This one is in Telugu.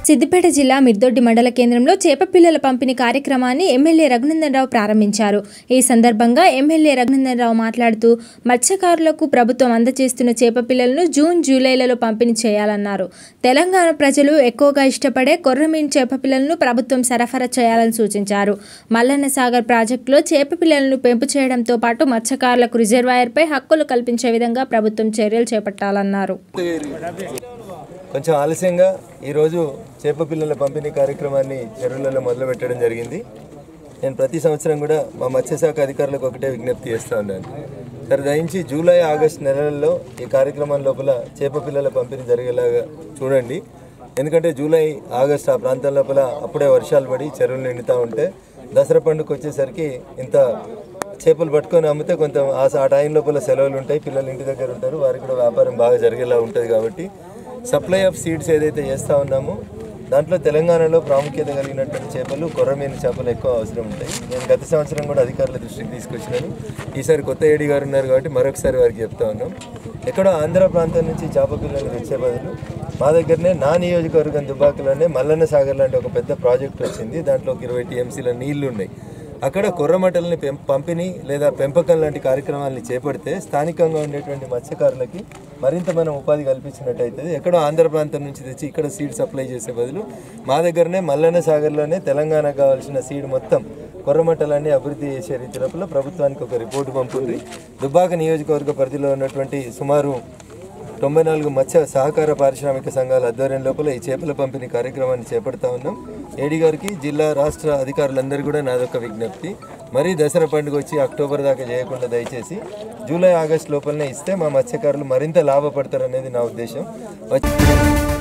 సిద్దిపేట జిల్లా మిర్దొడ్డి మండల కేంద్రంలో చేప పిల్లల పంపిణీ కార్యక్రమాన్ని ఎమ్మెల్యే రఘునందన్ రావు ప్రారంభించారు ఈ సందర్భంగా ఎమ్మెల్యే రఘునందన్ రావు మాట్లాడుతూ మత్స్యకారులకు ప్రభుత్వం అందజేస్తున్న చేప పిల్లలను జూన్ జూలైలలో పంపిణీ చేయాలన్నారు తెలంగాణ ప్రజలు ఎక్కువగా ఇష్టపడే కొర్రమీన్ చేప పిల్లలను ప్రభుత్వం సరఫరా చేయాలని సూచించారు మల్లన్న సాగర్ ప్రాజెక్టులో చేప పిల్లలను పెంపు చేయడంతో పాటు మత్స్యకారులకు రిజర్వాయర్పై హక్కులు కల్పించే విధంగా ప్రభుత్వం చర్యలు చేపట్టాలన్నారు కొంచెం ఆలస్యంగా ఈరోజు చేప పిల్లల పంపిణీ కార్యక్రమాన్ని చెరువులలో మొదలు పెట్టడం జరిగింది నేను ప్రతి సంవత్సరం కూడా మా మత్స్యశాఖ అధికారులకు ఒకటే విజ్ఞప్తి చేస్తూ ఉన్నాను సరే దయించి జూలై ఆగస్టు నెలల్లో ఈ కార్యక్రమం లోపల చేప పిల్లల పంపిణీ జరిగేలాగా చూడండి ఎందుకంటే జూలై ఆగస్ట్ ఆ ప్రాంతం లోపల అప్పుడే వర్షాలు పడి చెరువులు నిండుతూ ఉంటే దసరా పండుగ వచ్చేసరికి ఇంత చేపలు పట్టుకొని అమ్మితే కొంత ఆ ఆ టైం లోపల సెలవులు ఉంటాయి పిల్లలు ఇంటి దగ్గర ఉంటారు వారికి కూడా వ్యాపారం బాగా జరిగేలా ఉంటుంది కాబట్టి సప్లై ఆఫ్ సీడ్స్ ఏదైతే చేస్తూ ఉన్నామో దాంట్లో తెలంగాణలో ప్రాముఖ్యత కలిగినటువంటి చేపలు కొర్రమీను చేపలు ఎక్కువ అవసరం ఉంటాయి నేను గత సంవత్సరం కూడా అధికారుల దృష్టికి తీసుకొచ్చినాను ఈసారి కొత్త ఏడి గారు ఉన్నారు కాబట్టి మరొకసారి వారికి చెప్తా ఉన్నాం ఎక్కడో ఆంధ్ర ప్రాంతం నుంచి చేప పిల్లలు తెచ్చే బదులు మా దగ్గరనే నా నియోజకవర్గం దుబ్బాకలోనే మల్లన్న సాగర్ లాంటి ఒక పెద్ద ప్రాజెక్ట్ వచ్చింది దాంట్లో ఒక ఇరవై టీఎంసీల నీళ్లు ఉన్నాయి అక్కడ కొర్రమటల్ని పెం పంపిణీ లేదా పెంపకం లాంటి కార్యక్రమాలను చేపడితే స్థానికంగా ఉండేటువంటి మత్స్యకారులకి మరింత మనం ఉపాధి కల్పించినట్టు అవుతుంది ఎక్కడో ఆంధ్ర ప్రాంతం నుంచి తెచ్చి ఇక్కడ సీడ్ సప్లై చేసే బదులు మా దగ్గరనే మల్లన్న సాగర్లోనే తెలంగాణకు కావాల్సిన సీడ్ మొత్తం కొర్రమట్టలన్నీ అభివృద్ధి చేసే రీతి లోపల ప్రభుత్వానికి ఒక రిపోర్టు పంపుంది దుబ్బాక నియోజకవర్గ పరిధిలో ఉన్నటువంటి సుమారు తొంభై నాలుగు మత్స్య సహకార పారిశ్రామిక సంఘాల ఆధ్వర్యం లోపల ఈ చేపల పంపిణీ కార్యక్రమాన్ని చేపడతా ఉన్నాం ఏడీ గారికి జిల్లా రాష్ట్ర అధికారులందరూ కూడా నాదొక విజ్ఞప్తి మరీ దసరా పండుగ వచ్చి అక్టోబర్ దాకా చేయకుండా దయచేసి జూలై ఆగస్ట్ లోపలనే ఇస్తే మా మత్స్యకారులు మరింత లాభపడతారనేది నా ఉద్దేశం వచ్చి